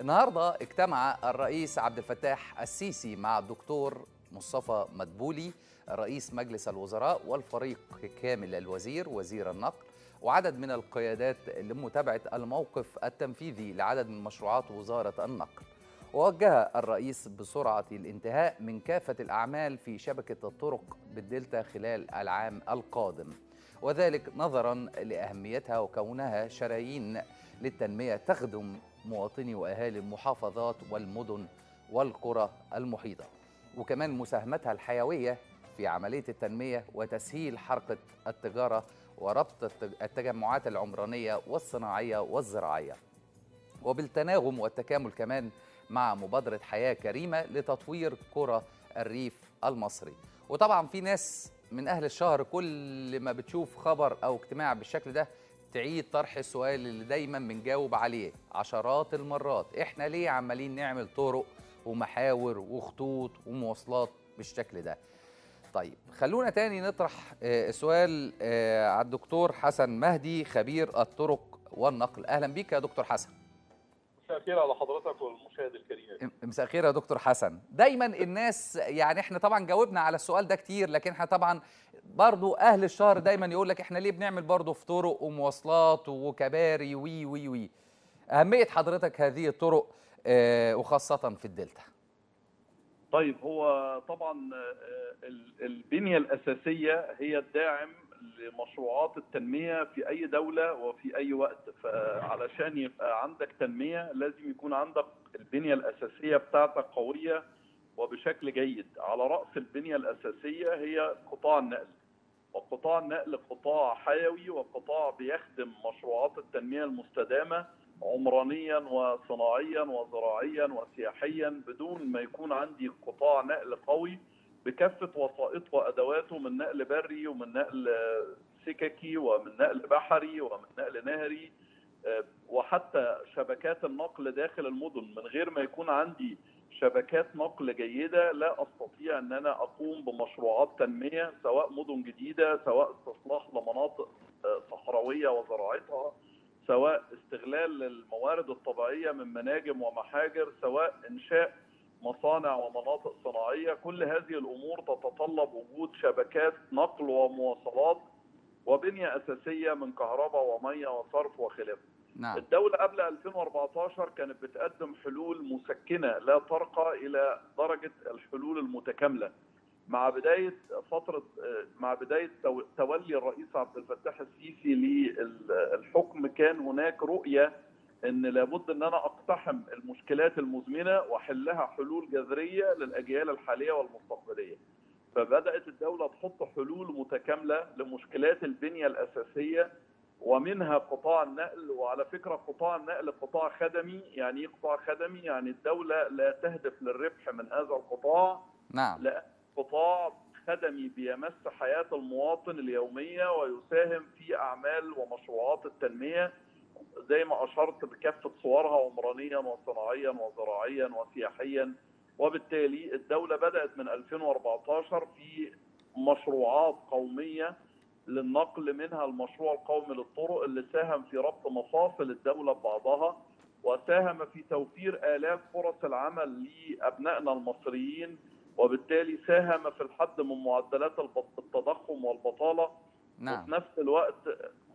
النهارده اجتمع الرئيس عبد الفتاح السيسي مع الدكتور مصطفى مدبولي رئيس مجلس الوزراء والفريق كامل الوزير وزير النقل وعدد من القيادات لمتابعه الموقف التنفيذي لعدد من مشروعات وزاره النقل. ووجه الرئيس بسرعه الانتهاء من كافه الاعمال في شبكه الطرق بالدلتا خلال العام القادم. وذلك نظرا لاهميتها وكونها شرايين للتنميه تخدم مواطني واهالي المحافظات والمدن والقرى المحيطه وكمان مساهمتها الحيويه في عمليه التنميه وتسهيل حركه التجاره وربط التجمعات العمرانيه والصناعيه والزراعيه وبالتناغم والتكامل كمان مع مبادره حياه كريمه لتطوير قرى الريف المصري وطبعا في ناس من اهل الشهر كل ما بتشوف خبر او اجتماع بالشكل ده تعيد طرح السؤال اللي دايما بنجاوب عليه عشرات المرات احنا ليه عمالين نعمل طرق ومحاور وخطوط ومواصلات بالشكل ده طيب خلونا تاني نطرح سؤال على الدكتور حسن مهدي خبير الطرق والنقل اهلا بيك يا دكتور حسن مساء الخير على حضرتك والمشاهد الكريم مساء الخير يا دكتور حسن دايما الناس يعني احنا طبعا جاوبنا على السؤال ده كتير لكن احنا طبعا برضو اهل الشهر دايما يقول لك احنا ليه بنعمل برضو في طرق ومواصلات وكباري وي وي وي اهميه حضرتك هذه الطرق اه وخاصه في الدلتا طيب هو طبعا البنيه الاساسيه هي الداعم لمشروعات التنميه في اي دوله وفي اي وقت فعلشان يبقى عندك تنميه لازم يكون عندك البنيه الاساسيه بتاعتك قويه وبشكل جيد على راس البنيه الاساسيه هي قطاع النقل وقطاع النقل قطاع حيوي وقطاع بيخدم مشروعات التنميه المستدامه عمرانيا وصناعيا وزراعيا وسياحيا بدون ما يكون عندي قطاع نقل قوي بكافه وسائطه وادواته من نقل بري ومن نقل سككي ومن نقل بحري ومن نقل نهري وحتى شبكات النقل داخل المدن من غير ما يكون عندي شبكات نقل جيده لا استطيع ان انا اقوم بمشروعات تنميه سواء مدن جديده سواء استصلاح لمناطق صحراويه وزراعتها سواء استغلال الموارد الطبيعيه من مناجم ومحاجر سواء انشاء مصانع ومناطق صناعيه كل هذه الامور تتطلب وجود شبكات نقل ومواصلات وبنيه اساسيه من كهرباء وميه وصرف وخلافه. نعم. الدوله قبل 2014 كانت بتقدم حلول مسكنه لا ترقى الى درجه الحلول المتكامله. مع بدايه فتره مع بدايه تولي الرئيس عبد الفتاح السيسي للحكم كان هناك رؤيه ان لابد ان انا اقتحم المشكلات المزمنه واحلها حلول جذريه للاجيال الحاليه والمستقبليه. فبدات الدوله تحط حلول متكامله لمشكلات البنيه الاساسيه ومنها قطاع النقل وعلى فكره قطاع النقل قطاع خدمي يعني ايه قطاع خدمي؟ يعني الدوله لا تهدف للربح من هذا القطاع نعم لا قطاع خدمي بيمس حياه المواطن اليوميه ويساهم في اعمال ومشروعات التنميه زي ما اشرت بكافه صورها عمرانيا وصناعيا وزراعيا وسياحيا وبالتالي الدوله بدات من 2014 في مشروعات قوميه للنقل منها المشروع القومي للطرق اللي ساهم في ربط مفاصل الدوله ببعضها وساهم في توفير الاف فرص العمل لابنائنا المصريين وبالتالي ساهم في الحد من معدلات التضخم والبطاله نعم. وفي نفس الوقت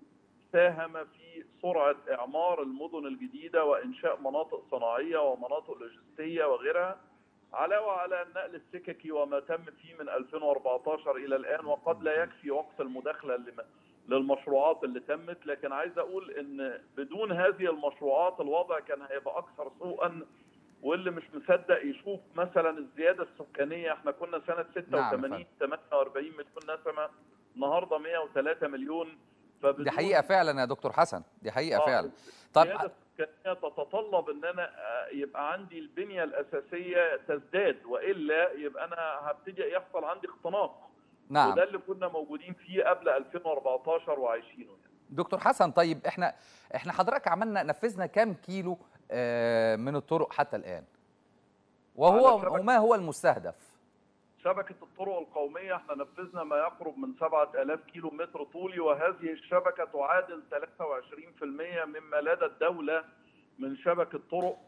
ساهم في سرعه اعمار المدن الجديده وانشاء مناطق صناعيه ومناطق لوجستيه وغيرها علاوه على النقل السككي وما تم فيه من 2014 الى الان وقد لا يكفي وقت المداخله للمشروعات اللي تمت لكن عايز اقول ان بدون هذه المشروعات الوضع كان هيبقى اكثر سوءا واللي مش مصدق يشوف مثلا الزياده السكانيه احنا كنا سنه 86 نعم 48 مليون نسمه النهارده 103 مليون دي حقيقه فعلا يا دكتور حسن دي حقيقه آه فعلا طب الزياده السكانيه تتطلب ان انا يبقى عندي البنيه الاساسيه تزداد والا يبقى انا هبتدي يحصل عندي اختناق نعم وده اللي كنا موجودين فيه قبل 2014 وعايشينه يعني. دكتور حسن طيب احنا احنا حضرتك عملنا نفذنا كام كيلو من الطرق حتى الان وهو وما هو المستهدف شبكة الطرق القومية احنا نفذنا ما يقرب من 7000 كيلو متر طولي وهذه الشبكة تعادل 23% مما لدى الدولة من شبكة طرق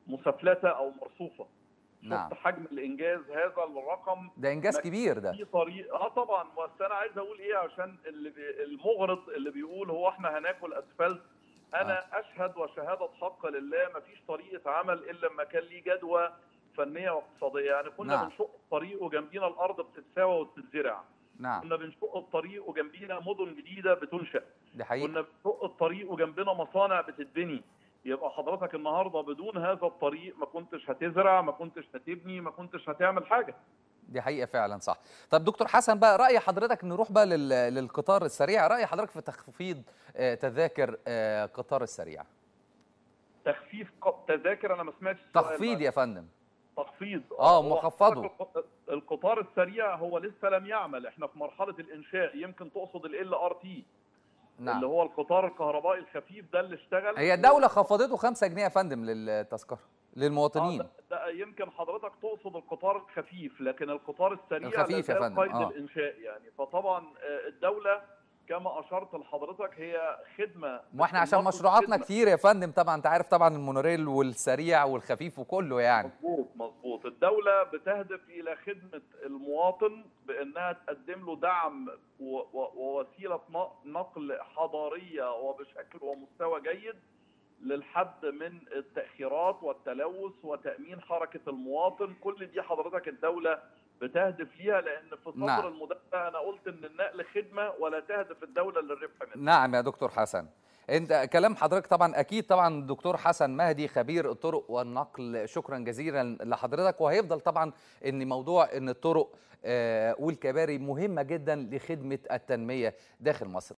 مسفلته او مرصوفه نعم. شفت حجم الانجاز هذا الرقم ده انجاز ما كبير ده في طريق اه طبعا بس انا عايز اقول ايه عشان اللي بي... المغرض اللي بيقول هو احنا هناكل اسفلت انا آه. اشهد وشهاده حق لله ما فيش طريقه عمل الا لما كان ليه جدوى فنيه واقتصاديه يعني كنا نعم. بنشق الطريق وجنبينا الارض بتتساوى وبتتزرع نعم كنا بنشق الطريق وجنبينا مدن جديده بتنشا دي حقيقة كنا بنشق الطريق وجنبنا مصانع بتتبني يبقى حضرتك النهارده بدون هذا الطريق ما كنتش هتزرع ما كنتش هتبني ما كنتش هتعمل حاجه دي حقيقة فعلا صح طب دكتور حسن بقى رأي حضرتك نروح بقى لل... للقطار السريع رأي حضرتك في تخفيض آه، تذاكر آه، قطار السريع تخفيف ق- تذاكر انا ما سمعتش السؤال. تخفيض يا فندم تخفيض آه، هو مخفضه. حضرتك القطار السريع هو لسه لم يعمل احنا في مرحله الانشاء يمكن تقصد ال ار تي اللي نعم هو القطار الكهربائي الخفيف ده اللي اشتغل هي الدولة خفضته 5 جنيه يا فندم للتذكرة آه للمواطنين ده, ده يمكن حضرتك تقصد القطار الخفيف لكن القطار السريع الخفيف لا يا زال فندم، قيد آه. الانشاء يعني فطبعا آه، الدوله كما اشرت لحضرتك هي خدمه ما احنا عشان النقل مشروعاتنا خدمة. كتير يا فندم طبعا انت عارف طبعا المونوريل والسريع والخفيف وكله يعني مظبوط مظبوط الدولة بتهدف إلى خدمة المواطن بأنها تقدم له دعم و- و- ووسيلة ن- نقل حضارية وبشكل ومستوى جيد للحد من التأخيرات والتلوث وتأمين حركة المواطن كل دي حضرتك الدولة بتهدف ليها لأن في السطر نعم. المدخل أنا قلت إن النقل خدمة ولا تهدف الدولة للربح منه نعم يا دكتور حسن انت كلام حضرتك طبعا اكيد طبعا الدكتور حسن مهدي خبير الطرق والنقل شكرا جزيلا لحضرتك وهيفضل طبعا ان موضوع ان الطرق آه، والكباري مهمه جدا لخدمه التنميه داخل مصر